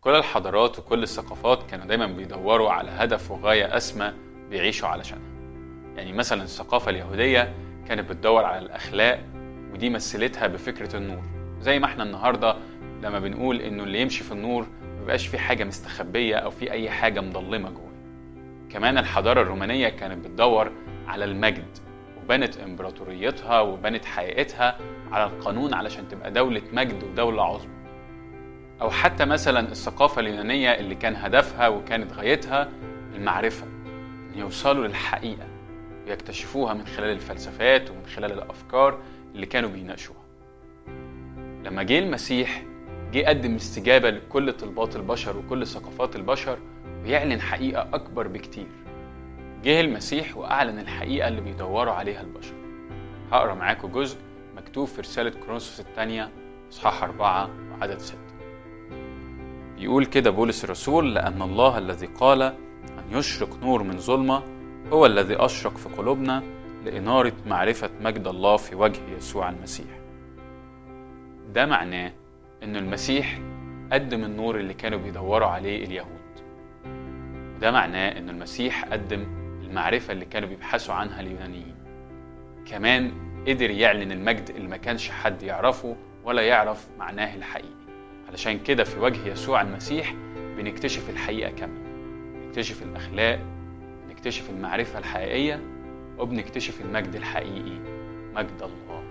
كل الحضارات وكل الثقافات كانوا دايما بيدوروا على هدف وغاية أسمى بيعيشوا علشانها يعني مثلا الثقافة اليهودية كانت بتدور على الأخلاق ودي مثلتها بفكرة النور زي ما احنا النهاردة لما بنقول إنه اللي يمشي في النور مبقاش في حاجة مستخبية أو في أي حاجة مضلمة جوه كمان الحضارة الرومانية كانت بتدور على المجد وبنت إمبراطوريتها وبنت حقيقتها على القانون علشان تبقى دولة مجد ودولة عظمى أو حتى مثلا الثقافة اليونانية اللي كان هدفها وكانت غايتها المعرفة إن يوصلوا للحقيقة ويكتشفوها من خلال الفلسفات ومن خلال الأفكار اللي كانوا بيناقشوها لما جه المسيح جه قدم استجابة لكل طلبات البشر وكل ثقافات البشر ويعلن حقيقة أكبر بكتير جه المسيح وأعلن الحقيقة اللي بيدوروا عليها البشر هقرا معاكم جزء مكتوب في رسالة كرونسوس الثانية إصحاح أربعة وعدد ستة يقول كده بولس الرسول لأن الله الذي قال أن يشرق نور من ظلمة هو الذي أشرق في قلوبنا لإنارة معرفة مجد الله في وجه يسوع المسيح ده معناه إن المسيح قدم النور اللي كانوا بيدوروا عليه اليهود وده معناه إن المسيح قدم المعرفة اللي كانوا بيبحثوا عنها اليونانيين كمان قدر يعلن المجد اللي ما كانش حد يعرفه ولا يعرف معناه الحقيقي علشان كده في وجه يسوع المسيح بنكتشف الحقيقة كاملة بنكتشف الأخلاق بنكتشف المعرفة الحقيقية وبنكتشف المجد الحقيقي مجد الله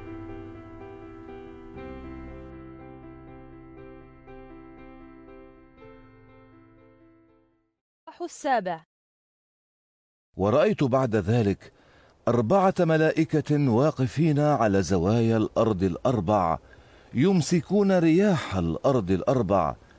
السابع ورأيت بعد ذلك أربعة ملائكة واقفين على زوايا الأرض الأربع يمسكون رياح الأرض الأربع